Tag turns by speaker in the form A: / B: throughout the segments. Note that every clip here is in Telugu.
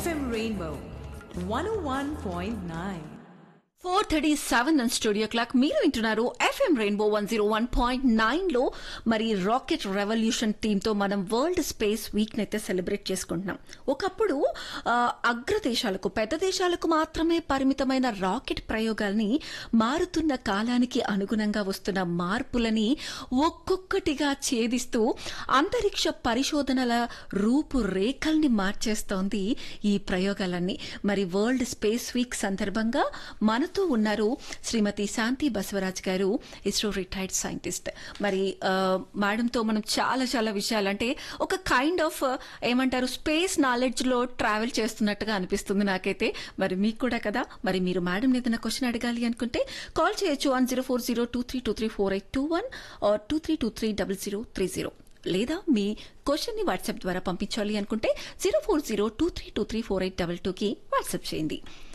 A: FM Rainbow 101.9.
B: Four thirty seven and studio clock మీరు వింటున్నారు FM Rainbow one zero one point nine లో మరి రాకెట్ రెవల్యూషన్ టీమ్ తో మనం వరల్డ్ స్పేస్ వీక్ నైతే సెలబ్రేట్ చేసుకుంటున్నాం ఒకప్పుడు ఆ, అగ్ర దేశాలకు పెద్ద దేశాలకు మాత్రమే పరిమితమైన రాకెట్ ప్రయోగాల్ని మారుతున్న కాలానికి అనుగుణంగా వస్తున్న మార్పులని ఒక్కొక్కటిగా ఛేదిస్తూ అంతరిక్ష పరిశోధనల రూపురేఖల్ని మార్చేస్తోంది ఈ ప్రయోగాలన్నీ మరి వరల్డ్ స్పేస్ వీక్ సందర్భంగా మనతో ఉన్నారు శ్రీమతి శాంతి బసవరాజ్ గారు ఇస్రో రిటైర్డ్ సైంటిస్ట్ మరి ఆ, మేడంతో మనం చాలా చాలా విషయాలు అంటే ఒక కైండ్ ఆఫ్ ఏమంటారు స్పేస్ నాలెడ్జ్ లో ట్రావెల్ చేస్తున్నట్టుగా అనిపిస్తుంది నాకైతే మరి మీకు కూడా కదా మరి మీరు మేడం ఏదైనా క్వశ్చన్ అడగాలి అనుకుంటే కాల్ చేయొచ్చు one zero four zero two three two three four eight two one two three two three double zero three zero లేదా మీ క్వశ్చన్ ని వాట్సాప్ ద్వారా పంపించాలి అనుకుంటే zero four zero two three two three four eight double టూకి వాట్సాప్ చేయండి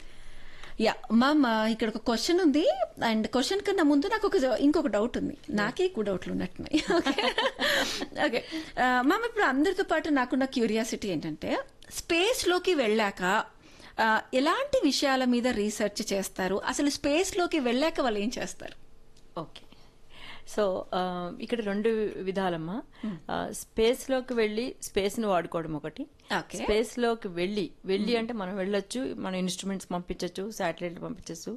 B: యా మ్యామ్ ఆ, ఇక్కడ ఒక క్వశ్చన్ ఉంది అండ్ క్వశ్చన్ కన్నా ముందు నాకు ఒక ఇంకొక డౌట్ ఉంది నాకే ఎక్కువ డౌట్లు ఉన్నట్టున్నాయి ఓకే ఓకే మ్యామ్ ఇప్పుడు అందరితో పాటు నాకున్న క్యూరియాసిటీ ఏంటంటే స్పేస్ లోకి వెళ్ళాక ఆ, ఎలాంటి విషయాల మీద రీసెర్చ్ చేస్తారు అసలు స్పేస్ లోకి వెళ్ళాక వాళ్ళు ఏం చేస్తారు
C: ఓకే సో ఆ, ఇక్కడ రెండు విధాలమ్మా ఆ, స్పేస్ లోకి వెళ్ళి స్పేస్ ని వాడుకోవడం ఒకటి
B: ఓకే.
C: స్పేస్ లోకి వెళ్ళి వెళ్ళి అంటే మనం వెళ్ళొచ్చు మన ఇన్స్ట్రుమెంట్స్ పంపించవచ్చు శాటిలైట్ పంపించచ్చు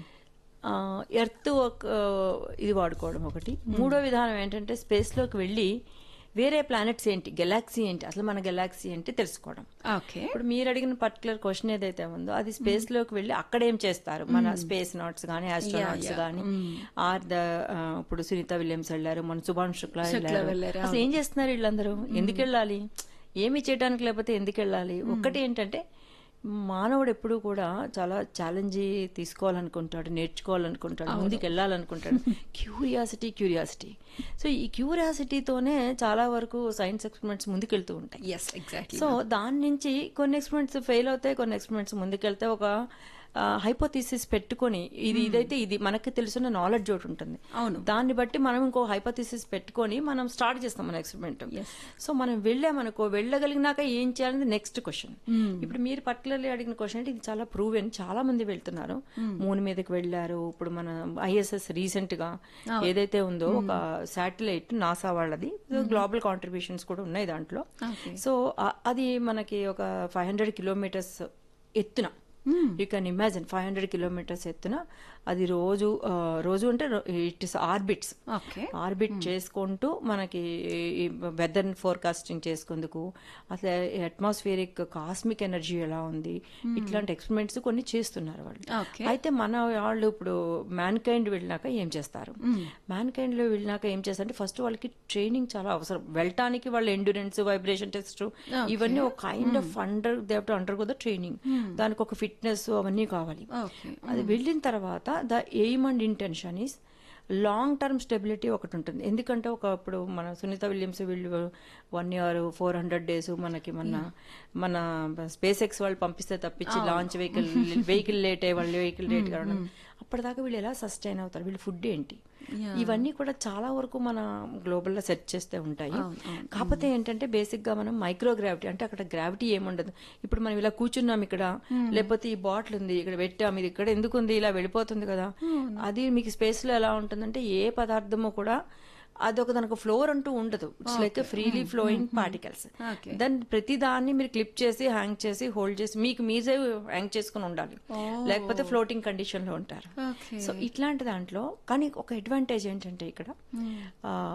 C: ఆ, ఎర్త్ ఒక ఇది వాడుకోవడం ఒకటి మూడో విధానం ఏంటంటే స్పేస్ లోకి వెళ్ళి వేరే ప్లానెట్స్ ఏంటి గెలాక్సీ ఏంటి అసలు మన గెలాక్సీ ఏంటి తెలుసుకోవడం
B: ఓకే
C: ఇప్పుడు మీరు అడిగిన పర్టికులర్ క్వశ్చన్ ఏదైతే ఉందో అది స్పేస్ లోకి వెళ్ళి అక్కడ ఏం చేస్తారు మన స్పేస్ నాట్స్ గానీ ఆస్ట్రోనాట్స్ గానీ ఆర్ ద ఇప్పుడు సునీత విలియమ్స్ వెళ్ళారు మన సుభాన్ శుక్లా వెళ్ళారు
B: వెళ్ళారు,
C: అసలు ఏం చేస్తున్నారు వీళ్ళందరూ ఎందుకు వెళ్ళాలి ఏమి చేయడానికి లేకపోతే ఎందుకు వెళ్ళాలి ఒక్కటి ఏంటంటే మానవుడు ఎప్పుడు కూడా చాలా ఛాలెంజ్ తీసుకోవాలనుకుంటాడు నేర్చుకోవాలనుకుంటాడు ముందుకు వెళ్ళాలనుకుంటాడు క్యూరియాసిటీ క్యూరియాసిటీ సో ఈ క్యూరియాసిటీతోనే చాలా వరకు సైన్స్ ఎక్స్పెరిమెంట్స్ ముందుకెళ్తూ ఉంటాయి
B: ఎస్ ఎగ్జాక్ట్లీ
C: సో దాని నుంచి కొన్ని ఎక్స్పెరిమెంట్స్ ఫెయిల్ అవుతాయి కొన్ని ఎక్స్పెరిమెంట్స్ ముందుకెళ్తే ఒక హైపోథీసిస్ పెట్టుకొని ఇది ఇదైతే ఇది మనకి తెలిసిన నాలెడ్జ్ ఒకటి ఉంటుంది
B: అవును.
C: దాన్ని బట్టి మనం ఇంకో హైపోథీసిస్ పెట్టుకొని మనం స్టార్ట్ చేస్తాం మన ఎక్స్పెరిమెంట్ సో మనం వెళ్ళామనుకో వెళ్ళగలిగినాక ఏం చేయాలనేది నెక్స్ట్ క్వశ్చన్ ఇప్పుడు మీరు పర్టికులర్లీ అడిగిన క్వశ్చన్ అంటే ఇది చాలా ప్రూవెన్ చాలా మంది వెళ్తున్నారు మూన్ మీదకి వెళ్ళారు ఇప్పుడు మన ఐఎస్ఎస్ రీసెంట్ గా ఏదైతే ఉందో ఒక శాటిలైట్ నాసా వాళ్ళది గ్లోబల్ కాంట్రిబ్యూషన్స్ కూడా ఉన్నాయి దాంట్లో
B: Okay.
C: సో ఆ- అది మనకి ఒక ఫైవ్ హండ్రెడ్ కిలోమీటర్స్ ఎత్తున you can imagine five hundred kilometres ఎత్తున అది రోజు ఆ, రోజు అంటే it is orbits
B: okay
C: orbit చేసుకుంటూ మనకి వెదర్ ఫోర్కాస్టింగ్ చేసుకుందుకు అసలు అట్మాస్ఫియరిక్ కాస్మిక్ ఎనర్జీ ఎలా ఉంది ఇట్లాంటి ఎక్స్పెరిమెంట్స్ కొన్ని చేస్తున్నారు వాళ్ళు
B: Okay.
C: అయితే మన వాళ్ళు ఇప్పుడు మ్యాన్ కైండ్ వెళ్ళినాక ఏం చేస్తారు మ్యాన్ కైండ్ లో వెళ్ళినాక ఏం చేస్తారంటే ఫస్ట్ వాళ్ళకి ట్రైనింగ్ చాలా అవసరం వెళ్ళటానికి వాళ్ళ ఎండ్యూరెన్స్ వైబ్రేషన్ టెస్ట్ ఇవన్నీ ఒక kind of under they to under కూడా ట్రైనింగ్ దానికి ఒక ఫిట్నెస్ అవన్నీ కావాలి
B: ఓకే
C: అది వెళ్ళిన తర్వాత the aim and intention is long term stability ఒకటి ఉంటుంది ఎందుకంటే ఒక ఇప్పుడు మన సునీత విలియమ్స్ వీళ్ళు one year four hundred days మనకి మన మన స్పేస్ ఎక్స్ వాళ్ళు పంపిస్తే తప్పించి లాంచ్ వెహికల్ వెహికల్ లేట్ అయ్యే వాళ్ళు వెహికల్ లేట్ కావడం అప్పటిదాకా వీళ్ళు ఎలా సస్టైన్ అవుతారు వీళ్ళు ఫుడ్ ఏంటి ఇవన్నీ కూడా చాలా వరకు మన గ్లోబల్ లో సెట్ చేస్తే ఉంటాయి కాకపోతే ఏంటంటే బేసిక్ గా మనం మైక్రోగ్రావిటీ అంటే అక్కడ గ్రావిటీ ఏముండదు ఇప్పుడు మనం ఇలా కూర్చున్నాం ఇక్కడ లేకపోతే ఈ బాటిల్ ఉంది ఇక్కడ పెట్టాం ఇది ఇక్కడ ఎందుకు ఉంది ఇలా వెళ్ళిపోతుంది కదా అది మీకు స్పేస్ లో ఎలా ఉంటుందంటే ఏ పదార్థము కూడా అదొక దానికి ఫ్లోర్ అంటూ ఉండదు it's like freely flowing particles
B: Okay.
C: దాన్ని ప్రతి దాన్ని మీరు క్లిప్ చేసి హ్యాంగ్ చేసి హోల్డ్ చేసి మీకు మీరే హ్యాంగ్ చేసుకుని ఉండాలి లేకపోతే ఫ్లోటింగ్ కండిషన్ లో ఉంటారు
B: Okay.
C: సో ఇట్లాంటి దాంట్లో కానీ ఒక అడ్వాంటేజ్ ఏంటంటే ఇక్కడ ఆ,